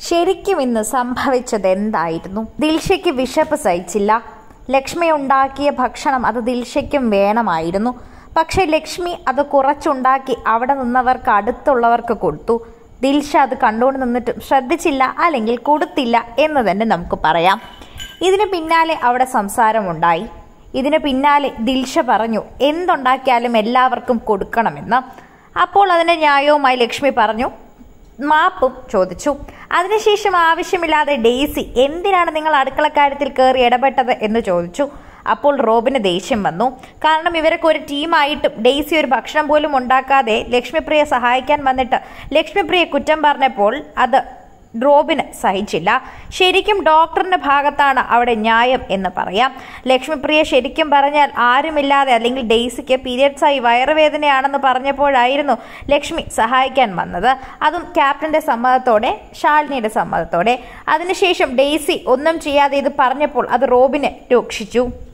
ശരിക്കും ഇന്ന് സംഭവിച്ചത് എന്തായിരുന്നു ദിൽഷയ്ക്ക് വിശപ്പ് സഹിച്ചില്ല ലക്ഷ്മി ഉണ്ടാക്കിയ ഭക്ഷണം അത് ദിൽഷയ്ക്കും വേണമായിരുന്നു പക്ഷെ ലക്ഷ്മി അത് കുറച്ചുണ്ടാക്കി അവിടെ നിന്നവർക്ക് അടുത്തുള്ളവർക്ക് കൊടുത്തു ദിൽഷ അത് കണ്ടുകൊണ്ട് നിന്നിട്ടും ശ്രദ്ധിച്ചില്ല അല്ലെങ്കിൽ കൊടുത്തില്ല എന്ന് തന്നെ നമുക്ക് പറയാം ഇതിന് പിന്നാലെ അവിടെ സംസാരമുണ്ടായി ഇതിന് പിന്നാലെ ദിൽഷ പറഞ്ഞു എന്തുണ്ടാക്കിയാലും എല്ലാവർക്കും കൊടുക്കണമെന്ന് അപ്പോൾ അതിന്റെ ന്യായവുമായി ലക്ഷ്മി പറഞ്ഞു മാപ്പും ചോദിച്ചു അതിനുശേഷം ആവശ്യമില്ലാതെ ഡെയ്സി എന്തിനാണ് നിങ്ങൾ അടുക്കളക്കാര്യത്തിൽ കയറി ഇടപെട്ടത് എന്ന് ചോദിച്ചു അപ്പോൾ റോബിന് ദേഷ്യം വന്നു കാരണം ഇവരൊക്കെ ഒരു ടീമായിട്ടും ഡെയ്സി ഒരു ഭക്ഷണം പോലും ഉണ്ടാക്കാതെ ലക്ഷ്മിപ്രിയെ സഹായിക്കാൻ വന്നിട്ട് ലക്ഷ്മിപ്രിയെ കുറ്റം പറഞ്ഞപ്പോൾ അത് റോബിന് സഹിച്ചില്ല ശരിക്കും ഡോക്ടറിന്റെ ഭാഗത്താണ് അവിടെ ന്യായം എന്ന് പറയാം ലക്ഷ്മിപ്രിയ ശരിക്കും പറഞ്ഞാൽ ആരുമില്ലാതെ അല്ലെങ്കിൽ ഡെയ്സിക്ക് പീരിയഡ്സ് ആയി വയറുവേദനയാണെന്ന് പറഞ്ഞപ്പോഴായിരുന്നു ലക്ഷ്മി സഹായിക്കാൻ വന്നത് അതും ക്യാപ്റ്റന്റെ സമ്മതത്തോടെ ശാലിനിയുടെ സമ്മതത്തോടെ അതിനുശേഷം ഡെയ്സി ഒന്നും ചെയ്യാതെ ഇത് പറഞ്ഞപ്പോൾ അത് റോബിനെ രൂക്ഷിച്ചു